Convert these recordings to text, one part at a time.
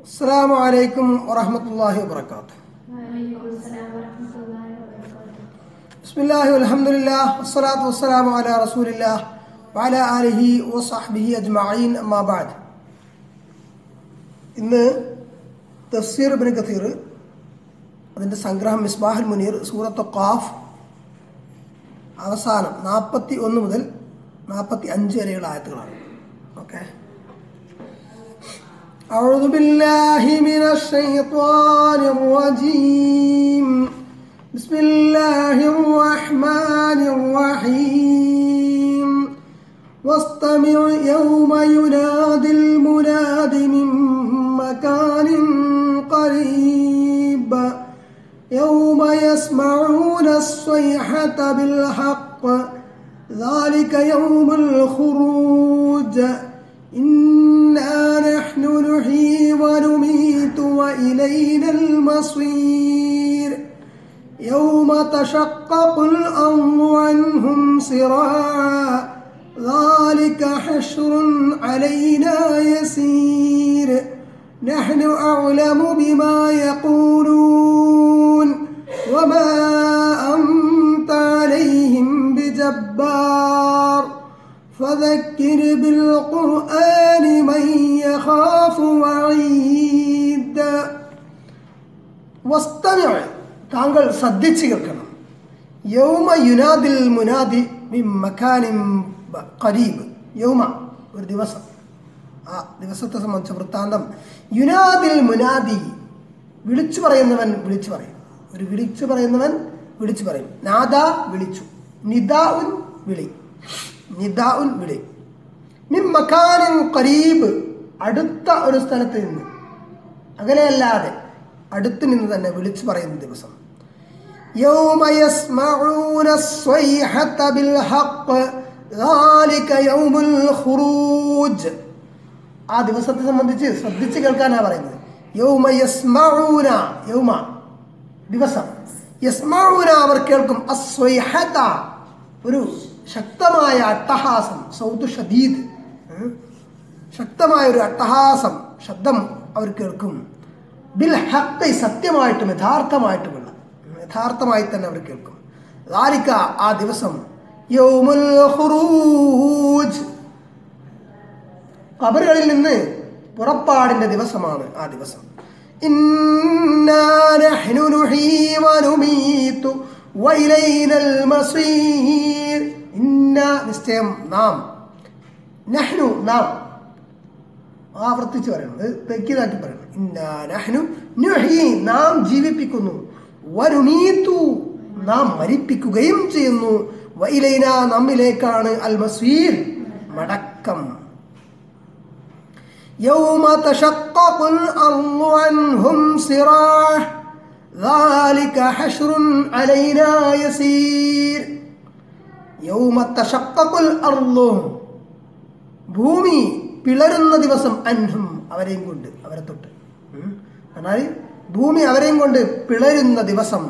السلام عليكم ورحمة الله وبركاته وعليكم السلام ورحمة الله وبركاته بسم الله والحمد لله والصلاة والسلام على رسول الله وعلى آله وصحبه أجمعين أما بعد ഇന്ന് തഫ്സീർ ഇബ്നു കത്തീർ അതിൻ്റെ സംഗ്രഹം മിസ്ബാഹുൽ മുനീർ സൂറത്ത് ഖാഫ് അവസാനം നാൽപ്പത്തി ഒന്ന് മുതൽ നാൽപ്പത്തി അഞ്ച് വരെയുള്ള ആയത്തുകളാണ് ഓക്കെ أعوذ بالله من الشيطان الرجيم بسم الله الرحمن الرحيم واستمع يوم ينادي المناد من مكان قريب يوم يسمعون الصيحة بالحق ذلك يوم الخروج إنا نحن نحيي ونميت وإلينا المصير يوم تشقق الأرض عنهم صراعا ذلك حشر علينا يسير نحن أعلم بما يقولون وما أنت عليهم بجبار فذكر بالقرآن من يخاف وعيد വസ്തമിഴ താങ്കൾ ശ്രദ്ധിച്ചു കേൾക്കണം യൗമ യുനാദിൽ മുനാദി മിൻ മക്കാനിൻ ബ- ഖരീബ് യൗമ ഒരു ദിവസം ആ ദിവസത്തെ സംബന്ധിച്ച വൃത്താന്തം യുനാദിൽ മുനാദി വിളിച്ചു പറയുന്നവൻ വിളിച്ചു പറയും ഒരു വിളിച്ചു പറയുന്നവൻ വിളിച്ചു പറയും നാദ വിളിച്ചു നിദാഉൻ വിളി നിദാഉൻ വിളി മിൻ മക്കാനിൻ ഖരീബ് അടുത്ത ഒരു സ്ഥലത്ത് നിന്ന് അകലെയല്ലാതെ അടുത്ത് നിന്ന് തന്നെ വിളിച്ചു പറയുന്ന ദിവസം يوم يسمعون الصيحة بالحق ذلك يوم الخروج ആ ദിവസത്തെ സംബന്ധിച്ച് ശ്രദ്ധിച്ച് കേൾക്കാനാ പറയുന്നത് യൗമ യസ്മഊന യൗമ ദിവസം യസ്മഊന അവർ കേൾക്കും അസ്വൈഹത ഒരു ശക്തമായ അട്ടഹാസം സൗത്ത് ഷദീദ് ഉം. ശക്തമായ ഒരു അട്ടഹാസം ശബ്ദം അവർ കേൾക്കും ബിൽ ഹക്ക് സത്യമായിട്ടും യഥാർത്ഥമായിട്ടുമുള്ള യഥാർത്ഥമായി തന്നെ അവർ കേൾക്കും ലാലിക്ക ആ ദിവസം യൗമുൽ ഖുറൂജ് കബറുകളിൽ നിന്ന് പുറപ്പാടിന്റെ ദിവസമാണ് ആ ദിവസം ഇന്നാ നഹ്നു നുഹീ വനുമീതു വഇലൈനൽ മസീർ ഇന്നാ നിശ്ചയം നാം നഹ്നു നാം ആവർത്തിച്ച് പറയണം ഇത് തെക്കിതാക്കി പറയണം ഇന്നാ നഹ്നു നുഹീ നാം ജീവിപ്പിക്കുന്നു വനുമീതു നാം മരിപ്പിക്കുകയും ചെയ്യുന്നു വൈലൈന നമ്മിലേക്കാണ് അൽ മസീർ മടക്കം يوم تشقق الأرض عنهم سراح ذلك حشر علينا يسير يوم تشقق الأرض ഭൂമി പിളരുന്ന ദിവസം അൻഹും അവരെയും കൊണ്ട് അവരെ തൊട്ട് ഉം. എന്നാൽ ഭൂമി അവരെയും കൊണ്ട് പിളരുന്ന ദിവസം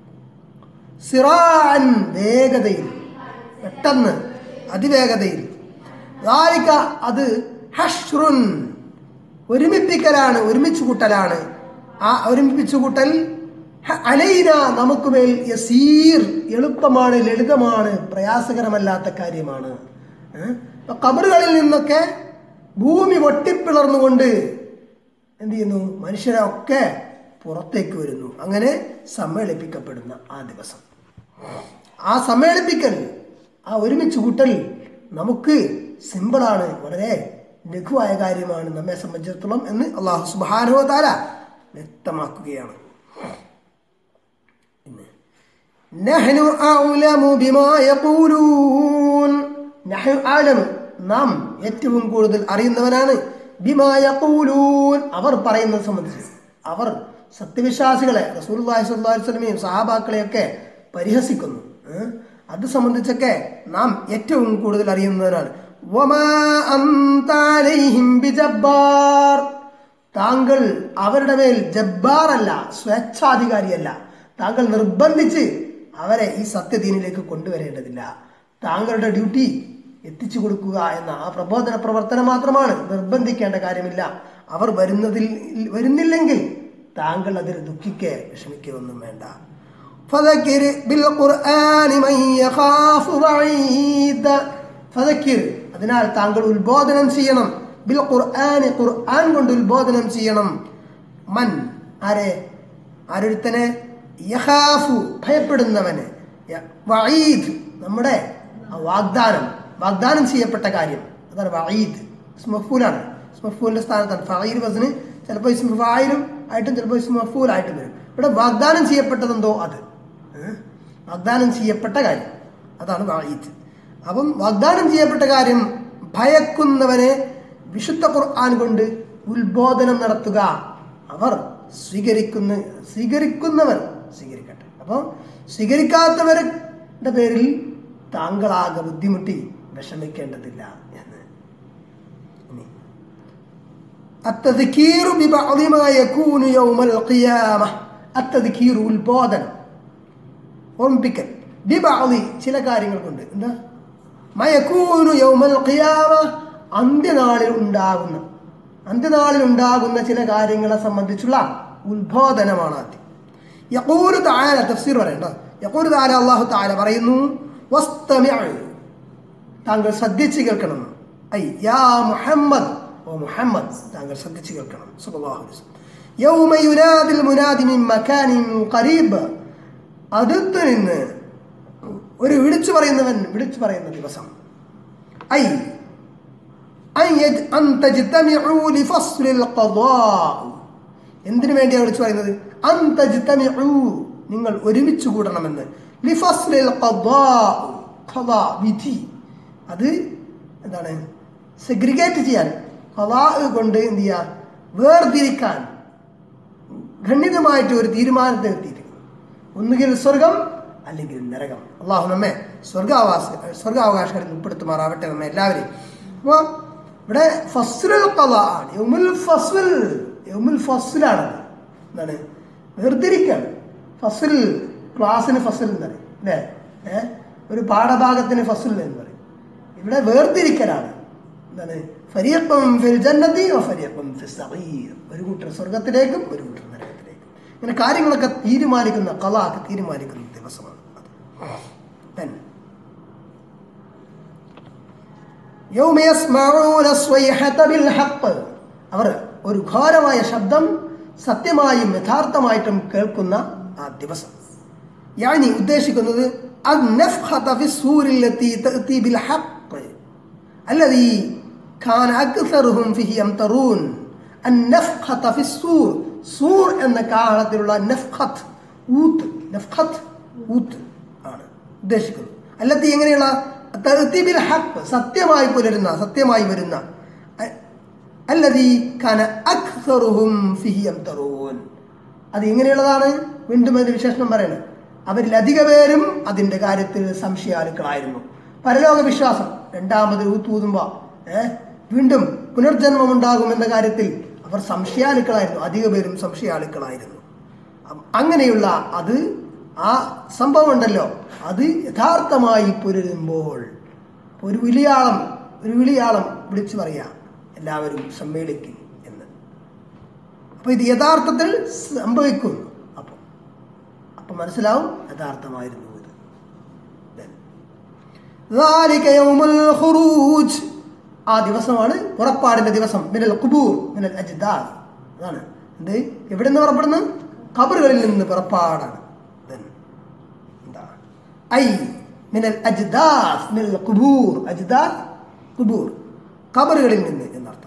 സിറാൻ വേഗതയിൽ പെട്ടെന്ന് അതിവേഗതയിൽ ലാലിക അത് ഹഷ്റുൻ ഒരുമിപ്പിക്കലാണ് ഒരുമിച്ച് കൂട്ടലാണ് ആ ഒരുമിപ്പിച്ചു കൂട്ടൽ ഹ- അലൈന നമുക്ക് മേൽ യസീർ എളുപ്പമാണ് ലളിതമാണ് പ്രയാസകരമല്ലാത്ത കാര്യമാണ് ഏ? അപ്പൊ കബറുകളിൽ നിന്നൊക്കെ ഭൂമി പൊട്ടിപ്പിളർന്നുകൊണ്ട് എന്ത് ചെയ്യുന്നു മനുഷ്യരെ ഒക്കെ പുറത്തേക്ക് വരുന്നു അങ്ങനെ സമ്മേളിപ്പിക്കപ്പെടുന്ന ആ ദിവസം ആ സമ്മേളിപ്പിക്കൽ ആ ഒരുമിച്ച് കൂട്ടൽ നമുക്ക് സിമ്പിളാണ് വളരെ ലഘുവായ കാര്യമാണ് നമ്മെ സംബന്ധിച്ചിടത്തോളം എന്ന് അള്ളാഹു സുബാനുവ താര വ്യക്തമാക്കുകയാണ് പിന്നെ നഹ്നു അഅലമു ബിമാ യഖൂലൂൻ നഹ്നു അഅലമു നാം ഏറ്റവും കൂടുതൽ അറിയുന്നവനാണ് ബിമാ യഖൂലൂൻ അവർ പറയുന്നത് സംബന്ധിച്ച് അവർ സത്യവിശ്വാസികളെ റസൂലുള്ളാഹി സ്വല്ലല്ലാഹു അലൈഹി വസല്ലമയും സഹാബാക്കളെയൊക്കെ പരിഹസിക്കുന്നു ഏ? അത് സംബന്ധിച്ചൊക്കെ നാം ഏറ്റവും കൂടുതൽ അറിയുന്നവനാണ് വമാ അൻത അലൈഹിം ബിജബ്ബാർ താങ്കൾ അവരുടെ മേൽ ജബ്ബാറല്ല സ്വേച്ഛാധികാരിയല്ല താങ്കൾ നിർബന്ധിച്ച് അവരെ ഈ സത്യദീനിലേക്ക് കൊണ്ടുവരേണ്ടതില്ല താങ്കളുടെ ഡ്യൂട്ടി എത്തിച്ചു കൊടുക്കുക എന്ന ആ പ്രബോധന പ്രവർത്തനം മാത്രമാണ് നിർബന്ധിക്കേണ്ട കാര്യമില്ല അവർ വരുന്നതിൽ വരുന്നില്ലെങ്കിൽ താങ്കൾ അതിൽ ദുഃഖിക്കേ വിഷമിക്കേ ഒന്നും വേണ്ട فذكر بالقرآن من يخاف وعيد فذكر അതിനാൽ താങ്കൾ ഉത്ബോധനം ചെയ്യണം ബിൽ ഖുർആൻ ഖുർആൻ കൊണ്ട് ഉത്ബോധനം ചെയ്യണം മൻ ആരെ ആരൊരുത്തനെ യഹാഫു ഭയപ്പെടുന്നവന് യ- വഈദ് നമ്മുടെ ആ വാഗ്ദാനം വാഗ്ദാനം ചെയ്യപ്പെട്ട കാര്യം അതാണ് വഈദ് സ്മഫൂലാണ് സ്മഫൂലിന്റെ സ്ഥാനത്താണ് ഫഈൽ വസ്ന് ചിലപ്പോൾ ഇസ്മു ഫായിലും ആയിട്ടും ചിലപ്പോൾ ഇസ്മു മഫൂൽ ആയിട്ടും വരും ഇവിടെ വാഗ്ദാനം ചെയ്യപ്പെട്ടതെന്തോ അത് ഏഹ്? വാഗ്ദാനം ചെയ്യപ്പെട്ട കാര്യം അതാണ് വഈദ് അപ്പം വാഗ്ദാനം ചെയ്യപ്പെട്ട കാര്യം ഭയക്കുന്നവനെ വിശുദ്ധ ഖുർആൻ കൊണ്ട് ഉത്ബോധനം നടത്തുക അവർ സ്വീകരിക്കുന്ന സ്വീകരിക്കുന്നവർ സ്വീകരിക്കട്ടെ അപ്പം സ്വീകരിക്കാത്തവരുടെ പേരിൽ താങ്കളാകെ ബുദ്ധിമുട്ടി വിഷമിക്കേണ്ടതില്ല എന്ന് ഇനി التذكير ببعض ما يكون يوم القيامة التذكير ഉത്ബോധനം ഓർമ്മിപ്പിക്കൽ ബിബാളി ചില കാര്യങ്ങൾ കൊണ്ട് എന്താ മയക്കൂനു യൗമൽ ഖിയാമ അന്ത്യനാളിൽ ഉണ്ടാകുന്ന അന്ത്യനാളിൽ ഉണ്ടാകുന്ന ചില കാര്യങ്ങളെ സംബന്ധിച്ചുള്ള ഉത്ബോധനമാണ് ആദ്യം യഖൂലു തആല തഫ്സീർ പറയണ്ട യഖൂലു തആല അല്ലാഹു തആല പറയുന്നു വസ്തമിഅ താങ്കൾ ശ്രദ്ധിച്ച് കേൾക്കണം ഐ യാ മുഹമ്മദ് ഓ മുഹമ്മദ് താങ്കൾ ശ്രദ്ധിച്ച് കേൾക്കണം സല്ലല്ലാഹു അലൈഹി വസല്ലം യൗമ യുനാദിൽ മുനാദി മിൻ മകാനിൻ ഖരീബ് അടുത്ത് നിന്ന് ഒരു വിളിച്ചു പറയുന്നവൻ വിളിച്ചു പറയുന്ന ദിവസം ഐ അൻ യജ്- അൻ തജ്തമിഉ ലിഫസ്ലിൽ ഖദാ എന്തിനു വേണ്ടിയാണ് വിളിച്ചു പറയുന്നത് അൻ തജ്തമിഉ നിങ്ങൾ ഒരുമിച്ച് കൂടണമെന്ന് ലിഫസ്ലിൽ ഖദാ ഖദാ വിധി അത് എന്താണ് സെഗ്രിഗേറ്റ് ചെയ്യാൻ ഖദാ കൊണ്ട് എന്ത് ചെയ്യുക വേർതിരിക്കാൻ ഖണ്ഡിതമായിട്ട് ഒരു തീരുമാനത്തെ എത്തിയിരിക്കുന്നു ഒന്നുകിൽ സ്വർഗം അല്ലെങ്കിൽ നരകം അള്ളാഹു നമ്മെ സ്വർഗാവാസ സ്വർഗാവകാശങ്ങളിൽ ഉൾപ്പെടുത്തുമാറാവട്ടെ നമ്മെ എല്ലാവരെയും അപ്പോൾ ഇവിടെ ഫസ്ലുൽ കഥ ആണ് യൗമുൽ ഫസ്ൽ യൗമുൽ ഫസ്ലാണ് എന്താണ് വേർതിരിക്കാണ് ഫസ്ൽ ക്ലാസ്സിന് ഫസ്ൽ എന്ന് പറയും അല്ലേ ഏഹ് ഒരു പാഠഭാഗത്തിന് ഫസ്ൽ എന്ന് പറയും ഇവിടെ വേർതിരിക്കലാണ് എന്താണ് ഫരിയപ്പം ഫിൽ ജന്നതി ഫരിയപ്പം ഫിൽ സഗീർ ഒരു കൂട്ടർ സ്വർഗത്തിലേക്കും ഒരു കൂട്ടർ നരകത്തിലേക്കും ഇങ്ങനെ കാര്യങ്ങളൊക്കെ തീരുമാനിക്കുന്ന കലാക്ക് തീരുമാനിക്കുന്ന ദിവസമാണ് അത് Then, يوم يسمعون الصيحة بالحق അവർ ഒരു ഘോരമായ ശബ്ദം സത്യമായും യഥാർത്ഥമായിട്ടും കേൾക്കുന്ന ആ ദിവസം യാനി ഉദ്ദേശിക്കുന്നത് النفخة في السور التي تأتي بالحق الذي كان أكثرهم فيه يمترون النفخة في السور സൂർ എന്ന കാലത്തിലുള്ള നഫ്ഖത്ത് ഊത്ത് നഫ്ഖത്ത് ഊത്ത് ആണ് ഉദ്ദേശിക്കുന്നത് അല്ലത്തി എങ്ങനെയുള്ള തഅ്തീബിൽ ഹഖ് സത്യമായി പുലരുന്ന സത്യമായി വരുന്ന അ- അല്ലതി കാന അക്സറുഹും ഫിഹി യംതറൂൻ അത് എങ്ങനെയുള്ളതാണ് വീണ്ടും അതിന്റെ വിശേഷണം പറയണം അവരിൽ അധിക പേരും അതിന്റെ കാര്യത്തിൽ സംശയാലുക്കളായിരുന്നു പരലോക വിശ്വാസം രണ്ടാമത് ഊത്തൂതുമ്പോ ഏഹ് വീണ്ടും പുനർജന്മം ഉണ്ടാകുമെന്ന കാര്യത്തിൽ അവർ സംശയാലുക്കളായിരുന്നു അധിക പേരും സംശയാലുക്കളായിരുന്നു അം- അങ്ങനെയുള്ള അത് ആ സംഭവം ഉണ്ടല്ലോ അത് യഥാർത്ഥമായി പുലരുമ്പോൾ ഒരു വിളിയാളം ഒരു വിളിയാളം വിളിച്ചു പറയാം എല്ലാവരും സമ്മേളിക്കും എന്ന് അപ്പൊ ഇത് യഥാർത്ഥത്തിൽ സംഭവിക്കുന്നു അപ്പൊ അപ്പൊ മനസ്സിലാവും യഥാർത്ഥമായിരുന്നു ഇത് Then, ذلك يوم الخروج ആ ദിവസമാണ് പുറപ്പാടിന്റെ ദിവസം മിനൽ കുബൂർ മിനൽ അജ്ദാദ് അതാണ് എന്ത് എവിടെ നിന്ന് പുറപ്പെടുന്നു ഖബറുകളിൽ നിന്ന് പുറപ്പാടാണ് Then, എന്താ ഐ മിനൽ അജ്ദാദ് മിനൽ കുബൂർ അജ്ദാദ് കുബൂർ ഖബറുകളിൽ നിന്ന് എന്നർത്ഥം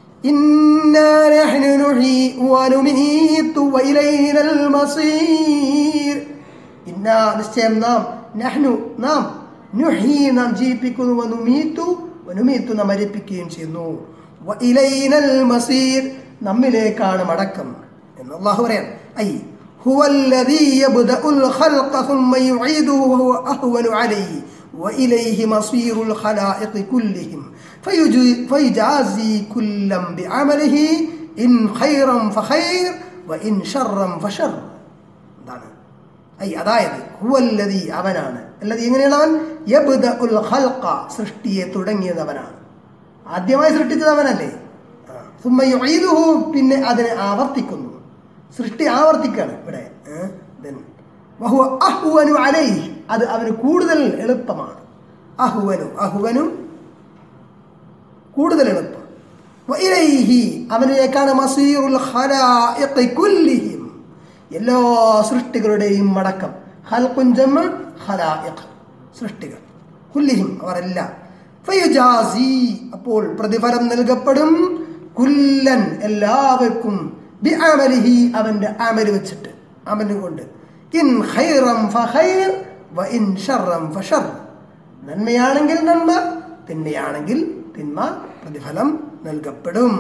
إنا نحن نحيي ونميت وإلينا المصير ഇന്നാ നിശ്ചയം നാം നഹ്നു നാം നുഹി നാം ജീവിപ്പിക്കുന്നു വനുമീത്തു വനുമീത്തു നാം മരിപ്പിക്കുകയും ചെയ്യുന്നു വ ഇലൈനൽ മസീർ നമ്മിലേക്കാണ് മടക്കം എന്ന് അള്ളാഹു പറയാം ഐ هو الذي يبدأ الخلق ثم يعيده وهو أهون عليه وإليه مصير الخلائق كلهم فيجي- فيجازي كلا بعمله إن خيرا فخير وإن شرا فشر എന്താണ് ഐ അതായത് ഹുവല്ലതി അവനാണ് അല്ലതി എങ്ങനെയാണ് അവൻ യബ്ദ ഉൽ ഖൽഖ സൃഷ്ടിയെ തുടങ്ങിയത് അവനാണ് ആദ്യമായി സൃഷ്ടിച്ചത് അവനല്ലേ ആ. സുമ്മ യുഈദുഹു പിന്നെ അതിനെ ആവർത്തിക്കുന്നു സൃഷ്ടി ആവർത്തിക്കാണ് ഇവിടെ ഏ? Then, വഹുവ അഹ്വനു അലൈഹി അത് അവന് കൂടുതൽ എളുപ്പമാണ് അഹ്വനു അഹ്വനു കൂടുതൽ എളുപ്പം വഇലൈഹി അവനിലേക്കാണ് മസീറുൽ ഖലായിഖി കുല്ലിഹിം എല്ലാ സൃഷ്ടികളുടെയും മടക്കം ഖൽഖുൻ ജമ ഖലായിഖ് സൃഷ്ടികൾ കുല്ലിഹിം അവരെല്ലാം ഫയുജാസി അപ്പോൾ പ്രതിഫലം നൽകപ്പെടും കുല്ലൻ എല്ലാവർക്കും ബിഅമലിഹി അവന്റെ അമല് വെച്ചിട്ട് അമല് കൊണ്ട് ഇൻ ഖൈറം ഫഖൈർ വ ഇൻ ഷർറം ഫഷർ നന്മയാണെങ്കിൽ നന്മ തിന്മയാണെങ്കിൽ തിന്മ പ്രതിഫലം നൽകപ്പെടും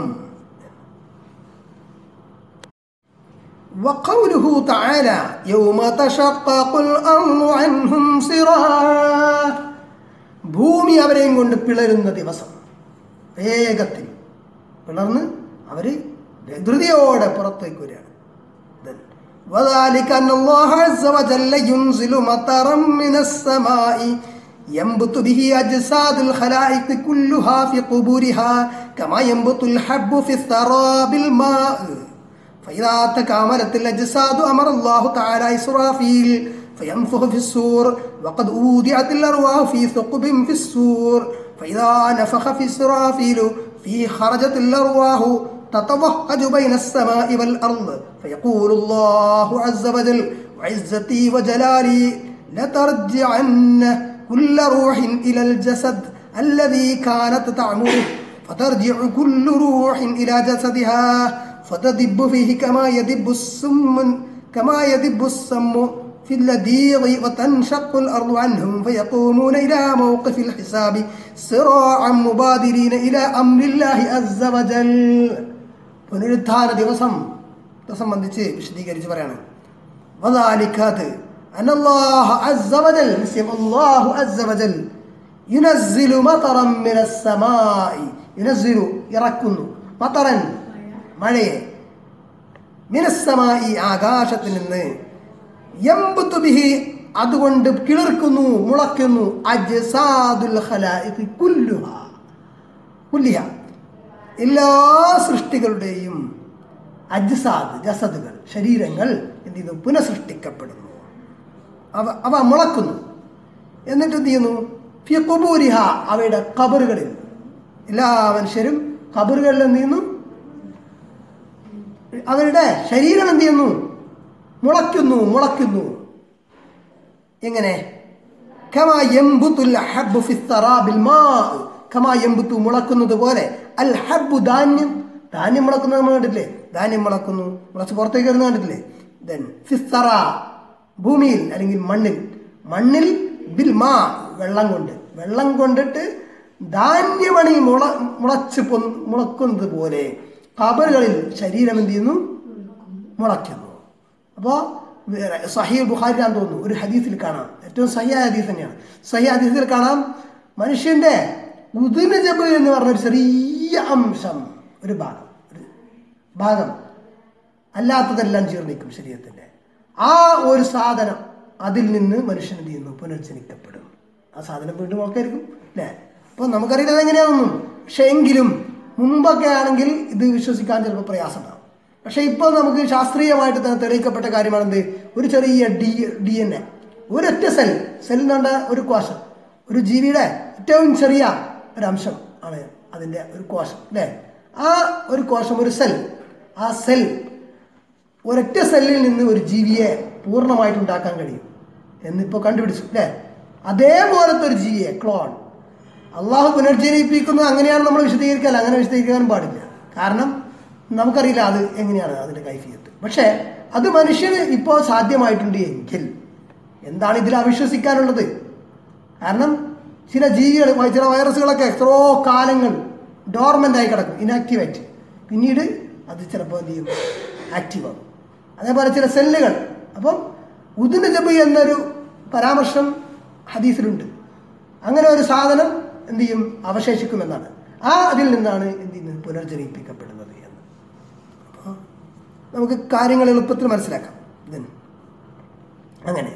وقوله تعالى يوم تشقق الأرض عنهم صراعا ഭൂമി അവരെയും കൊണ്ട് പിളരുന്ന ദിവസം വേഗത്തിൽ പിളർന്ന് അവര് ധൃതിയോടെ പുറത്തേക്ക് വരികയാണ് Then, وذلك أن الله عز وجل ينزل مطرا من السماء ينبت به أجساد الخلائق كلها في قبورها كما ينبت الحب في الثرى بالماء فإذا تكاملت الأجساد أمر الله تعالى إسرافيل فينفخ في السور وقد أودعت الأرواح في ثقب في السور فإذا نفخ في إسرافيل في خرجت الأرواح تتوهج بين السماء والأرض فيقول الله عز وجل وعزتي وجلالي لترجعن كل روح إلى الجسد الذي كانت تعمره فترجع كل روح إلى جسدها فتدب فيه كما يدب السم كما يدب السم في اللذيذ وتنشق الأرض عنهم فيقومون إلى موقف الحساب سراعا مبادرين إلى أمر الله عز وجل പുനരുദ്ധാന ദിവസം ഇത് സംബന്ധിച്ച് വിശദീകരിച്ച് പറയാണ് വദാലിക്കത് അനല്ലാഹ അസ്സ വജൽ നിശ്ചയം അല്ലാഹു അസ്സ വജൽ യുനസ്സിലു മതറൻ മിനസ് സമായി യുനസ്സിലു ഇറക്കുന്നു മതറൻ മഴയെ മിനസ്സമായി ആകാശത്തിൽ നിന്ന് യംബുത്തു ബിഹി അതുകൊണ്ട് കിളിർക്കുന്നു മുളയ്ക്കുന്നു അജ്സാദുൽ ഖലായിഖി കുല്ലുഹ കുല്ലിഹ എല്ലാ സൃഷ്ടികളുടെയും അജ്സാദ് ജസദുകൾ ശരീരങ്ങൾ എന്ത് ചെയ്യുന്നു പുനഃസൃഷ്ടിക്കപ്പെടുന്നു അവ അവ മുളക്കുന്നു എന്നിട്ട് എന്ത് ചെയ്യുന്നു ഫി കുബൂരിഹ അവയുടെ കബറുകളിൽ എല്ലാ മനുഷ്യരും കബറുകളിൽ എന്ത് ചെയ്യുന്നു അവരുടെ ശരീരം എന്ത് ചെയ്യുന്നു മുളയ്ക്കുന്നു മുളയ്ക്കുന്നു എങ്ങനെ കമാ യംബുത്തുൽ ഹബ്ബു ഫി ത്തറാബിൽ മാ കമാ യംബുത്തു മുളക്കുന്നത് പോലെ അൽ ഹബ്ബു ധാന്യം ധാന്യം മുളക്കുന്നത് നമ്മൾ കണ്ടിട്ടില്ലേ ധാന്യം മുളക്കുന്നു മുളച്ച് പുറത്തേക്ക് വരുന്നത് കണ്ടിട്ടില്ലേ ദെൻ ഫിസ്തറ ഭൂമിയിൽ അല്ലെങ്കിൽ മണ്ണിൽ മണ്ണിൽ ബിൽ മാ വെള്ളം കൊണ്ട് വെള്ളം കൊണ്ടിട്ട് ധാന്യമണി മുള മുളച്ച് പൊ മുളക്കുന്നത് പോലെ കബറുകളിൽ ശരീരം എന്ത് ചെയ്യുന്നു മുളയ്ക്കുന്നു അപ്പോൾ സഹീൽ ബുഖാരിയാന്ന് തോന്നുന്നു ഒരു ഹദീസിൽ കാണാം ഏറ്റവും സഹിയ ഹദീസ് തന്നെയാണ് സഹിയ ഹദീസിൽ കാണാം മനുഷ്യന്റെ ഉദിന ജബ് എന്ന് പറഞ്ഞ ഒരു ചെറിയ അംശം ഒരു ഭാഗം ഒരു ഭാഗം അല്ലാത്തതെല്ലാം ജീർണിക്കും ശരീരത്തിന്റെ ആ ഒരു സാധനം അതിൽ നിന്ന് മനുഷ്യൻ എന്ത് ചെയ്യുന്നു പുനർജനിക്കപ്പെടും ആ സാധനം വീണ്ടും ആൾക്കായിരിക്കും അല്ലേ അപ്പോൾ നമുക്കറിയില്ല എങ്ങനെയാണെന്നും പക്ഷെ എങ്കിലും മുമ്പൊക്കെ ആണെങ്കിൽ ഇത് വിശ്വസിക്കാൻ ചിലപ്പോൾ പ്രയാസമുണ്ടാവും പക്ഷെ ഇപ്പോൾ നമുക്ക് ശാസ്ത്രീയമായിട്ട് തന്നെ തെളിയിക്കപ്പെട്ട കാര്യമാണെന്ത് ഒരു ചെറിയ ഡി ഡി എൻ എ ഒരൊറ്റ സെൽ സെൽ എന്ന് പറഞ്ഞ ഒരു കോശം ഒരു ജീവിയുടെ ഏറ്റവും ചെറിയ ഒരു അംശം ആണ് അതിൻ്റെ ഒരു കോശം അല്ലേ ആ ഒരു കോശം ഒരു സെൽ ആ സെൽ ഒരൊറ്റ സെല്ലിൽ നിന്ന് ഒരു ജീവിയെ പൂർണ്ണമായിട്ട് ഉണ്ടാക്കാൻ കഴിയും എന്നിപ്പോൾ കണ്ടുപിടിച്ചു അല്ലേ അതേപോലത്തെ ഒരു ജീവിയെ ക്ലോൺ അള്ളാഹു പുനർജനിപ്പിക്കുന്നത് അങ്ങനെയാണ് നമ്മൾ വിശദീകരിക്കാൻ അങ്ങനെ വിശദീകരിക്കാനും പാടില്ല കാരണം നമുക്കറിയില്ല അത് എങ്ങനെയാണ് അതിൻ്റെ കൈഫിയത്ത് പക്ഷേ അത് മനുഷ്യന് ഇപ്പോൾ സാധ്യമായിട്ടുണ്ട് എങ്കിൽ എന്താണ് ഇതിൽ അവിശ്വസിക്കാനുള്ളത് കാരണം ചില ജീവികൾ ചില വൈറസുകളൊക്കെ എത്രയോ കാലങ്ങൾ ഡോർമെൻ്റ് ആയി കിടക്കും ഇനാക്റ്റീവായിട്ട് പിന്നീട് അത് ചിലപ്പോൾ എന്ത് ചെയ്യും ആക്റ്റീവ് ആകും അതേപോലെ ചില സെല്ലുകൾ അപ്പം ഉദിന ജബ് എന്നൊരു പരാമർശം ഹദീസിലുണ്ട് അങ്ങനെ ഒരു സാധനം എന്ത് ചെയ്യും അവശേഷിക്കുമെന്നാണ് ആ അതിൽ നിന്നാണ് എന്ത് ചെയ്യുന്നത് പുനർജനിപ്പിക്കപ്പെടുന്നത് എന്ന് അപ്പോൾ നമുക്ക് കാര്യങ്ങൾ എളുപ്പത്തിൽ മനസ്സിലാക്കാം ഇതിന് അങ്ങനെ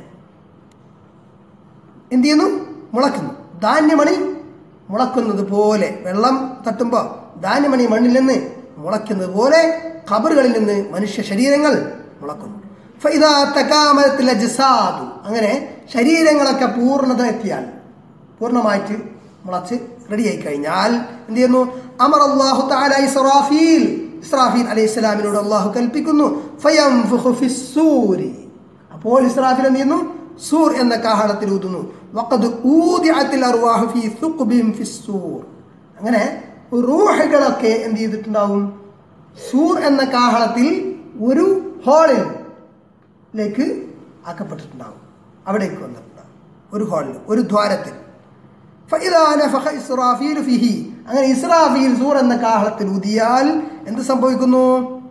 എന്ത് ചെയ്യുന്നു മുളക്കുന്നു ധാന്യമണി മുളക്കുന്നത് പോലെ വെള്ളം തട്ടുമ്പോൾ ധാന്യമണി മണ്ണിൽ നിന്ന് മുളയ്ക്കുന്നത് പോലെ ഖബറുകളിൽ നിന്ന് മനുഷ്യ ശരീരങ്ങൾ മുളക്കുന്നു ഫൈദാ തകാമലത്തിൽ അജ്സാദു അങ്ങനെ ശരീരങ്ങളൊക്കെ പൂർണ്ണത എത്തിയാൽ പൂർണ്ണമായിട്ട് മുളച്ച് റെഡിയായി കഴിഞ്ഞാൽ എന്ത് ചെയ്യുന്നു അമർ അള്ളാഹു തആല ഇസ്രാഫീൽ ഇസ്രാഫീൽ അലൈഹി സ്വലാമിനോട് അള്ളാഹു കൽപ്പിക്കുന്നു ഫയംഫുഖു ഫിസ്സൂരി അപ്പോൾ ഇസ്രാഫീൽ എന്ത് ചെയ്യുന്നു സൂർ എന്ന കാഹളത്തിൽ ഊതുന്നു വഖദ് ഊദിഅത്തിൽ അർവാഹു ഫീ സുഖ്ബിൻ ഫിസ്സൂർ അങ്ങനെ റൂഹുകളൊക്കെ എന്ത് ചെയ്തിട്ടുണ്ടാവും സൂർ എന്ന കാഹളത്തിൽ ഒരു ഹോളിൽ ലേക്ക് ആക്കപ്പെട്ടിട്ടുണ്ടാവും അവിടേക്ക് വന്നിട്ടുണ്ടാവും ഒരു ഹോളിൽ ഒരു ദ്വാരത്തിൽ فإذا نفخ إسرافيل فيه അങ്ങനെ ഇസ്രാഫീൽ സൂർ എന്ന കാഹളത്തിൽ ഊതിയാൽ എന്ത് സംഭവിക്കുന്നു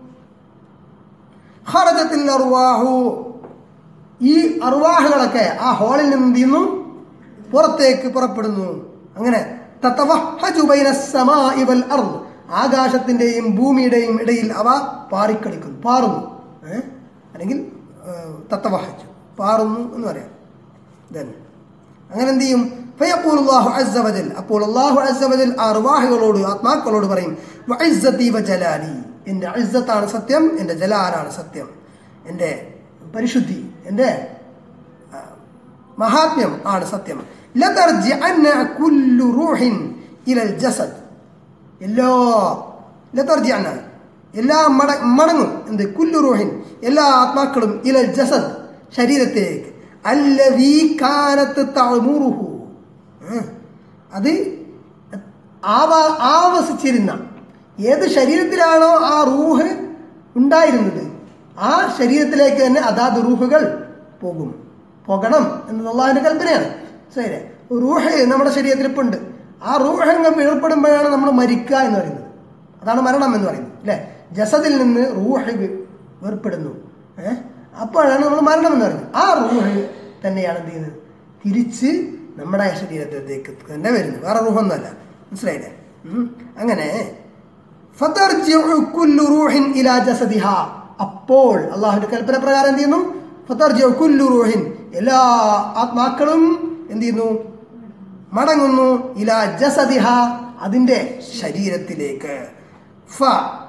ഖറജത്തിൽ അർവാഹു ഈ അർവാഹുകളൊക്കെ ആ ഹോളിൽ നിന്ന് എന്ത് ചെയ്യുന്നു പുറത്തേക്ക് പുറപ്പെടുന്നു അങ്ങനെ തതവഹജു ബൈന السماء والأرض ആകാശത്തിന്റെയും ഭൂമിയുടെയും ഇടയിൽ അവ പാറിക്കളിക്കുന്നു പാറുന്നു ഏ? അല്ലെങ്കിൽ തത്തവഹജു പാറുന്നു എന്ന് പറയാം Then, അങ്ങനെ എന്ത് ചെയ്യും ഫയഖൂൽ അല്ലാഹു അസ്സ വജൽ അപ്പോൾ അല്ലാഹു അസ്സ വജൽ ആ അർവാഹുകളോട് ആത്മാക്കളോട് പറയും വഇസ്സതി വജലാലി എൻ്റെ ഇസ്സത്താണ് സത്യം എൻ്റെ ജലാലാണ് സത്യം എൻ്റെ പരിശുദ്ധി എൻ്റെ ആ, മഹാത്മ്യം ആണ് സത്യം ലതർജിഅന്ന കുല്ലു റൂഹിൻ ഇലൽ ജസദ് എല്ലാ ലതർജിഅന്ന എല്ലാ മട മടങ്ങും എന്ത് കുല്ലു റൂഹിൻ എല്ലാ ആത്മാക്കളും ഇലൽ ജസദ് ശരീരത്തേക്ക് അല്ലവീ കാനത്ത് തഅമുറുഹു ഉം. അത് ആവ ആവസിച്ചിരുന്ന ഏത് ശരീരത്തിലാണോ ആ റൂഹ് ഉണ്ടായിരുന്നത് ആ ശരീരത്തിലേക്ക് തന്നെ അതാത് റൂഹുകൾ പോകും പോകണം എന്നത് അള്ളാഹിന്റെ കൽപ്പനയാണ് ശരി റൂഹ് നമ്മുടെ ശരീരത്തിൽ ഇപ്പം ഉണ്ട് ആ റൂഹ് അങ്ങ് വീഴ്പ്പെടുമ്പോഴാണ് നമ്മൾ മരിക്കുക എന്ന് പറയുന്നത് അതാണ് മരണം എന്ന് പറയുന്നത് അല്ലേ ജസദിൽ നിന്ന് റൂഹ് വേ- വേർപ്പെടുന്നു ഏഹ് അപ്പോഴാണ് നമ്മൾ മരണം എന്ന് പറയുന്നത് ആ റൂഹ് തന്നെയാണ് എന്ത് ചെയ്യുന്നത് തിരിച്ച് നമ്മുടെ ശരീരത്തിലേക്ക് തന്നെ വരുന്നത് വേറെ റൂഹൊന്നുമല്ല മനസ്സിലായില്ലേ ഉം. അങ്ങനെ ഫതർജിഉ കുല്ലു റൂഹിൻ ഇലാ ജസദിഹ അപ്പോൾ അള്ളാഹുവിന്റെ കൽപ്പന പ്രകാരം എന്ത് ചെയ്യുന്നു ഫതർജിഉ കുല്ലു റൂഹിൻ എല്ലാ ആത്മാക്കളും എന്ത് ചെയ്യുന്നു മടങ്ങുന്നു ഇലാ ജസദിഹ അതിന്റെ ശരീരത്തിലേക്ക് ഫ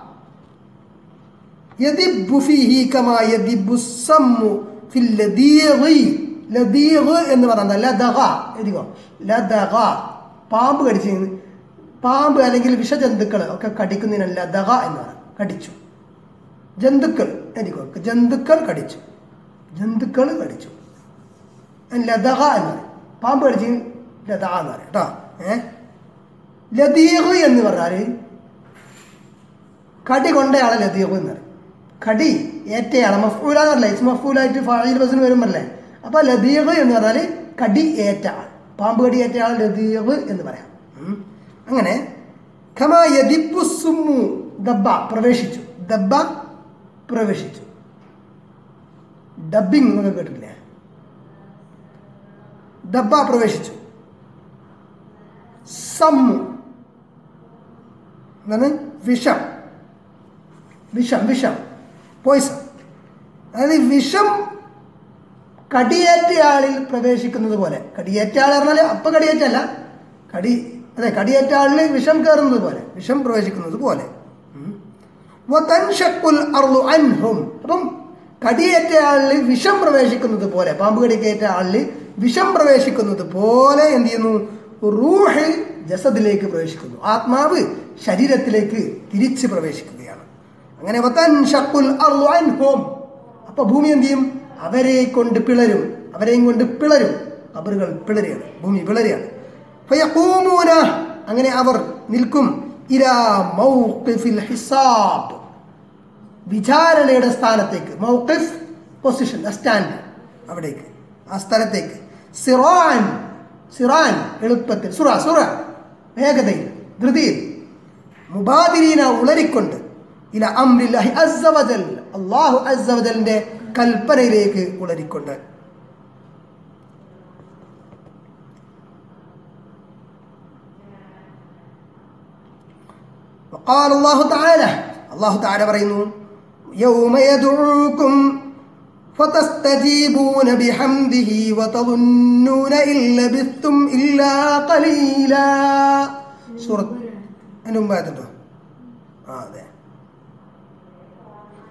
യദിബ്ബു ഫീഹി കമാ യദിബ്ബു സമ്മു ഫിൽ ലദീഗി ലദീഗ് എന്ന് പറയുന്നത് ലദഗ എഴുതിക്കോ ലദഗ പാമ്പ് കടിച്ച് പാമ്പ് അല്ലെങ്കിൽ വിഷജന്തുക്കൾ ഒക്കെ കടിക്കുന്നതിന് ലദഗ എന്ന് പറയും കടിച്ചു ജന്തുക്കൾ എഴുതിക്കോ ജന്തുക്കൾ കടിച്ചു ജന്തുക്കൾ കടിച്ചു ലദഗ എന്ന് പറയും പാമ്പ് കടിച്ച് ലദ എന്ന് പറയും കേട്ടോ ഏ ലദീഗ് എന്ന് പറഞ്ഞാൽ കടി കൊണ്ടയാളെ ലതീഖ് എന്ന് പറയും കടി ഏറ്റയാളെ മഫൂല എന്നല്ല ഇസ് മഫൂലായിട്ട് ഫായിൽ ബസ്സിന് വരുമ്പല്ലേ അപ്പൊ ലതീഖ് എന്ന് പറഞ്ഞാൽ കടി ഏറ്റ ആൾ പാമ്പ് കടി ഏറ്റ ആൾ ലതീഖ് എന്ന് പറയാം ഉം. അങ്ങനെ ഖമാ യദിബ്ബു സുമ്മു ദബ്ബ പ്രവേശിച്ചു ദബ്ബ പ്രവേശിച്ചു ഡബിങ് എന്നൊക്കെ കേട്ടില്ലേ ദബ്ബ പ്രവേശിച്ചു സമ്മു എന്താണ് വിഷം വിഷം വിഷം പോയിസൺ അതായത് വിഷം കടിയേറ്റയാളിൽ പ്രവേശിക്കുന്നത് പോലെ കടിയേറ്റ ആൾ പറഞ്ഞാൽ അപ്പൊ കടിയേറ്റല്ല കടി അതെ കടിയേറ്റ ആളിൽ വിഷം കയറുന്നത് പോലെ വിഷം പ്രവേശിക്കുന്നത് പോലെ ഉം. വതൻഷഖുൽ അർളു അൻഹും അപ്പം കടിയേറ്റ ആളിൽ വിഷം പ്രവേശിക്കുന്നത് പോലെ പാമ്പ് കടിക്കേറ്റ ആളിൽ വിഷം പ്രവേശിക്കുന്നത് പോലെ എന്ത് ചെയ്യുന്നു റൂഹ് ജസദിലേക്ക് പ്രവേശിക്കുന്നു ആത്മാവ് ശരീരത്തിലേക്ക് തിരിച്ച് പ്രവേശിക്കുകയാണ് അങ്ങനെ വതൻഷഖുൽ അർളു അൻഹും അപ്പൊ ഭൂമി എന്ത് ചെയ്യും അവരെ കൊണ്ട് പിളരും അവരെയും കൊണ്ട് പിളരും കബറുകൾ പിളരുകയാണ് ഭൂമി പിളരുകയാണ് ഫയഖൂമൂന അങ്ങനെ അവർ നിൽക്കും ഇലാ മൗഖിഫിൽ ഹിസാബ് വിചാരണയുടെ സ്ഥാനത്തേക്ക് മൗഖിഫ് പൊസിഷൻ സ്റ്റാൻഡ് അവിടേക്ക് ആ സ്ഥലത്തേക്ക് സിറാൻ സിറാൻ എളുപ്പത്തിൽ സുറ സുറ വേഗതയിൽ ധൃതിയിൽ മുബാദിരീന ഉളരിക്കൊണ്ട് ഇല അംരില്ലാഹി അസ്സവജൽ അള്ളാഹു അസ്സവജലിന്റെ കൽപ്പനയിലേക്ക് ഉളരിക്കൊണ്ട് وقال الله تعالى الله تعالى പറയുന്നു يوم يدعوكم فتستجيبون بحمده وتظنون إن لبثتم إلا قليلا സൂറത്ത് അതിന് മുമ്പായിട്ടുണ്ടോ ആ അതെ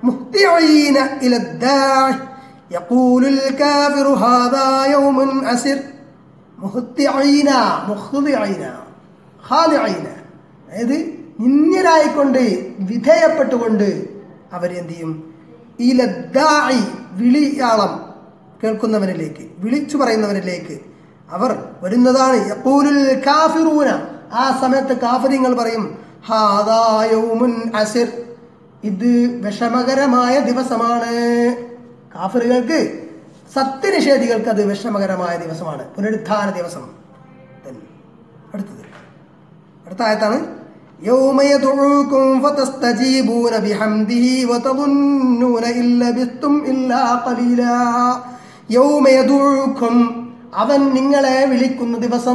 മുഹ്തിഈന ഇല الداعي يقول الكافر هذا يوم عسر മുഹ്തിഈന മുഖ്തിഈന ഖാദിഈന അതായത് നിന്ദ്യരായിക്കൊണ്ട് വിധേയപ്പെട്ടുകൊണ്ട് അവരെന്ത് ചെയ്യും ഇലദ്ദാഇ വിളിയാളം കേൾക്കുന്നവരിലേക്ക് വിളിച്ചു പറയുന്നവരിലേക്ക് അവർ വരുന്നതാണ് യഖൂലുൽ കാഫിറൂന ആ സമയത്ത് കാഫിരിങ്ങൾ പറയും ഹാദാ യൗമുൻ അസിർ ഇത് വിഷമകരമായ ദിവസമാണ് കാഫിറുകൾക്ക് സത്യനിഷേധികൾക്ക് അത് വിഷമകരമായ ദിവസമാണ് പുനരുത്ഥാന ദിവസം Then, അടുത്തത് അടുത്ത ആയത്താണ് يوم يدعوكم فتستجيبون بحمده وتظنون إن لبثتم إلا قليلا يوم يدعوكم അവൻ നിങ്ങളെ വിളിക്കുന്ന ദിവസം